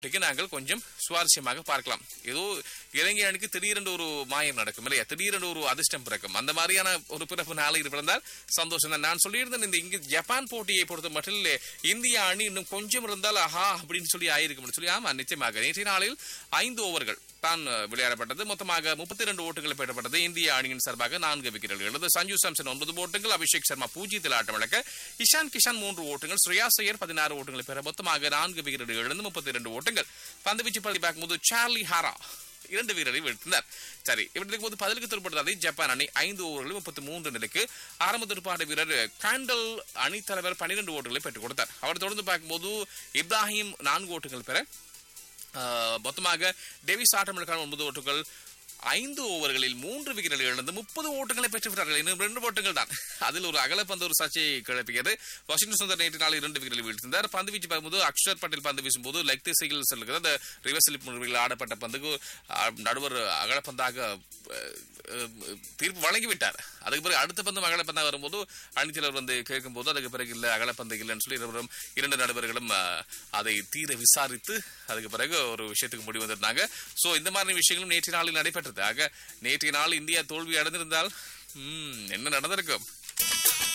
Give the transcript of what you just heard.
இன்றைக்கு நாங்கள் கொஞ்சம் சுவாரஸ்யமாக பார்க்கலாம் ஏதோ இலங்கை அணிக்கு திடீரென்று ஒரு மாயம் நடக்கும் இல்லையா திடீரென்று ஒரு அதிர்ஷ்டம் பிறக்கும் அந்த மாதிரியான ஒரு பிறப்பு நாளை இருந்தால் சந்தோஷம் தான் நான் சொல்லியிருந்தேன் இந்த இங்கு ஜப்பான் போட்டியை பொறுத்த மட்டும் இந்திய அணி இன்னும் கொஞ்சம் இருந்தால் ஆஹா அப்படின்னு சொல்லி ஆயிருக்கும் சொல்லி ஆமா நிச்சயமாக நேற்றைய நாளில் ஐந்து ஓவர்கள் தான் விளையாடப்பட்டது மொத்தமாக முப்பத்தி ரெண்டு ஓட்டுகள் பெறப்பட்டது இந்திய அணியின் சார்பாக நான்கு விக்கெட்டுகள் எழுது சஞ்சு சாம்சன் ஒன்பது ஓட்டுகள் அபிஷேக் சர்மா பூஜ்ஜியத்தில் ஆட்டம் இழக்க இஷான் கிஷான் மூன்று ஓட்டுகள் ஸ்ரேயா சையர் பதினாறு ஓட்டுகளை பெற மொத்தமாக நான்கு விக்கெட்டுகள் எழுந்து முப்பத்தி ரெண்டு ஓட்டுகள் பந்துவீச்சு பள்ளி பேக் போது சார்லி ஹாரா இரண்டு வீரரை வீழ்த்தினார் சரி இவர்களுக்கு போது பதிலுக்கு திருப்பட்டதை ஜப்பான் அணி ஐந்து ஓவர்களில் முப்பத்தி மூன்று நிலைக்கு ஆரம்ப துடுப்பாட்ட வீரர் காண்டல் அணி தலைவர் பன்னிரண்டு ஓட்டுகளை பெற்றுக் கொடுத்தார் அவர் தொடர்ந்து பார்க்கும்போது இப்ராஹிம் நான்கு ஓட்டுகள் பெற ஆஹ், மொத்தமாக டேவிஸ் ஆட்டமிழக்கான ஒன்பது ஓட்டுகள் ஐந்து ஓவர்களில் மூன்று விக்கெட்டுகள் இழந்து முப்பது ஓட்டுகளை பெற்றுவிட்டார்கள் இன்னும் ரெண்டு ஓட்டுகள் தான் அதில் ஒரு அகலப்பந்து ஒரு சர்ச்சையை கிளப்பியது வாஷிங்டன் சுந்தர் நேற்று நாள் இரண்டு விக்கெட்டுகளை வீழ்த்தினார் பந்து வீச்சு பார்க்கும்போது அக்ஷர் பட்டேல் பந்து வீசும்போது லெக் திசையில் செல்கிறது அந்த ரிவர்ஸ் ஸ்லிப் முறையில் ஆடப்பட்ட பந்துக்கு ஆஹ், நடுவர் அகலப்பந்தாக அஹ், அஹ், தீர்ப்பு வழங்கிவிட்டார் அதுக்கு பிறகு அடுத்த பந்து அகலப்பந்தாக வரும்போது அணித்தலைவர் வந்து கேட்கும்போது அதுக்கு பிறகு இல்லை அகலப்பந்து இல்லைன்னு சொல்லி இருவரும் இரண்டு நடுவர்களும் அஹ், அதை தீர விசாரித்து அதுக்கு பிறகு ஒரு விஷயத்துக்கு முடிவு வந்திருந்தாங்க சோ இந்த மாதிரி விஷயங்களும் நேற்றைய நாளில் நடைபெற்றது ஆக நேற்றைய நாள் இந்தியா தோல்வி அடைந்திருந்தால் ம், என்ன நடந்திருக்கும்